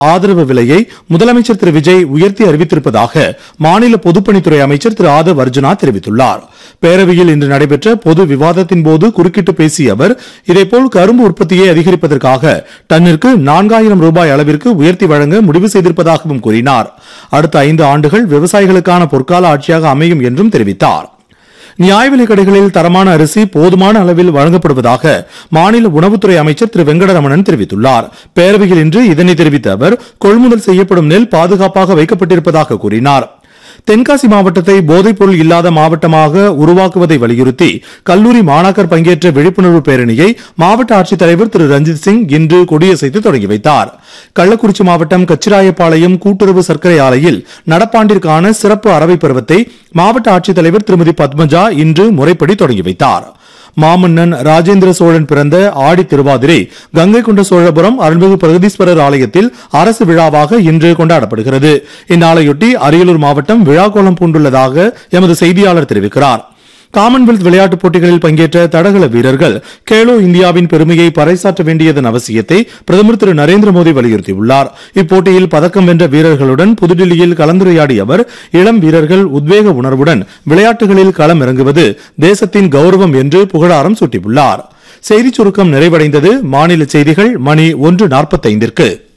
ஆதரவு விலையை முதலமைச்சர் திரு விஜய் உயர்த்தி அறிவித்திருப்பதாக மாநில பொதுப்பணித்துறை அமைச்சர் திரு ஆதவ் அர்ஜுனா தெரிவித்துள்ளார் பேரவையில் இன்று நடைபெற்ற பொது விவாதத்தின் போது குறுக்கிட்டு பேசிய அவர் இதேபோல் கரும்பு உற்பத்தியை அதிகரிப்பதற்காக டன்னிற்கு நான்காயிரம் ரூபாய் அளவிற்கு உயர்த்தி வழங்க முடிவு செய்திருப்பதாகவும் கூறினார் அடுத்த ஐந்து ஆண்டுகள் விவசாயிகளுக்கான பொற்கால ஆட்சியாக அமையும் என்றும் தெரிவித்தார் நியாய விலைக் கடைகளில் தரமான அரிசி போதுமான அளவில் வழங்கப்படுவதாக மாநில உணவுத்துறை அமைச்சர் திரு வெங்கடரமணன் தெரிவித்துள்ளார் பேரவையில் இன்று இதனை தெரிவித்த அவர் கொள்முதல் செய்யப்படும் நெல் பாதுகாப்பாக வைக்கப்பட்டிருப்பதாக கூறினார் தென்காசி மாவட்டத்தை போதைப்பொருள் இல்லாத மாவட்டமாக உருவாக்குவதை வலியுறுத்தி கல்லூரி மாணாக்கர் பங்கேற்ற விழிப்புணர்வு பேரணியை மாவட்ட ஆட்சித்தலைவர் திரு ரஞ்சித் சிங் இன்று கொடியசைத்து தொடங்கி வைத்தார் கள்ளக்குறிச்சி மாவட்டம் கச்சிராயப்பாளையம் கூட்டுறவு சர்க்கரை ஆலையில் நடப்பாண்டிற்கான சிறப்பு அறவை பருவத்தை மாவட்ட ஆட்சித்தலைவர் திருமதி பத்மஜா இன்று முறைப்படி தொடங்கி வைத்தார் மாமன்னன் ராஜேந்திர சோழன் பிறந்த ஆடி திருவாதிரை கங்கை கொண்ட சோழபுரம் அருள்மிகு பிரகதீஸ்வரர் ஆலயத்தில் அரசு விழாவாக இன்று கொண்டாடப்படுகிறது இந்நாளையொட்டி அரியலூர் மாவட்டம் விழாக்கோலம் பூண்டுள்ளதாக எமது செய்தியாளர் தெரிவிக்கிறார் காமன்வெல்த் விளையாட்டுப் போட்டிகளில் பங்கேற்ற தடகள வீரர்கள் கேலோ இந்தியாவின் பெருமையை பறைசாற்ற வேண்டியதன் அவசியத்தை பிரதமர் திரு நரேந்திர மோடி வலியுறுத்தியுள்ளார் இப்போட்டியில் பதக்கம் வென்ற வீரர்களுடன் புதுடில்லியில் கலந்துரையாடிய அவர் இளம் வீரர்கள் உத்வேக உணர்வுடன் விளையாட்டுகளில் களம் இறங்குவது தேசத்தின் கௌரவம் என்று புகழாரம் சூட்டியுள்ளார் செய்திச் சுருக்கம் நிறைவடைந்தது மாநில செய்திகள் மணி ஒன்று நாற்பத்தைந்திற்கு